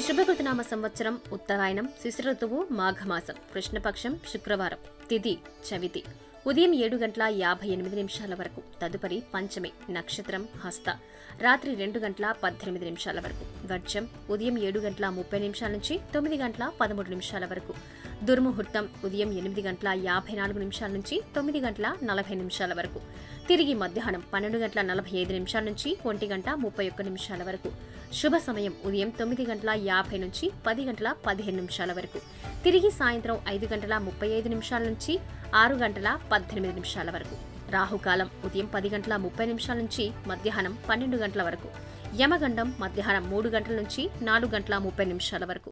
శుభకృతనామ సంవత్సరం ఉత్తరాయణం శిశిర ఋతువు మాఘమాసం కృష్ణపక్షం శుక్రవారం తిథి చవితి ఉదయం ఏడు గంటల యాభై ఎనిమిది నిమిషాల వరకు తదుపరి పంచమి నక్షత్రం హస్త రాత్రి రెండు గంటల పద్దెనిమిది నిమిషాల వరకు వర్షం ఉదయం ఏడు గంటల ముప్పై నిమిషాల నుంచి తొమ్మిది గంటల పదమూడు నిమిషాల వరకు దుర్ముహూర్తం ఉదయం ఎనిమిది గంటల యాభై నాలుగు నిమిషాల నుంచి తొమ్మిది గంటల నలభై నిమిషాల వరకు తిరిగి మధ్యాహ్నం పన్నెండు గంటల నలభై ఐదు నిమిషాల నుంచి ఒంటి గంట ముప్పై ఒక్క నిమిషాల వరకు శుభ సమయం ఉదయం తొమ్మిది గంటల యాభై నుంచి పది గంటల పదిహేను నిమిషాల వరకు తిరిగి సాయంత్రం ఐదు గంటల ముప్పై ఐదు నిమిషాల నుంచి ఆరు గంటల పద్దెనిమిది నిమిషాల వరకు రాహుకాలం ఉదయం పది గంటల ముప్పై నిమిషాల నుంచి మధ్యాహ్నం పన్నెండు గంటల వరకు యమగండం మధ్యాహ్నం మూడు గంటల నుంచి నాలుగు గంటల ముప్పై నిమిషాల వరకు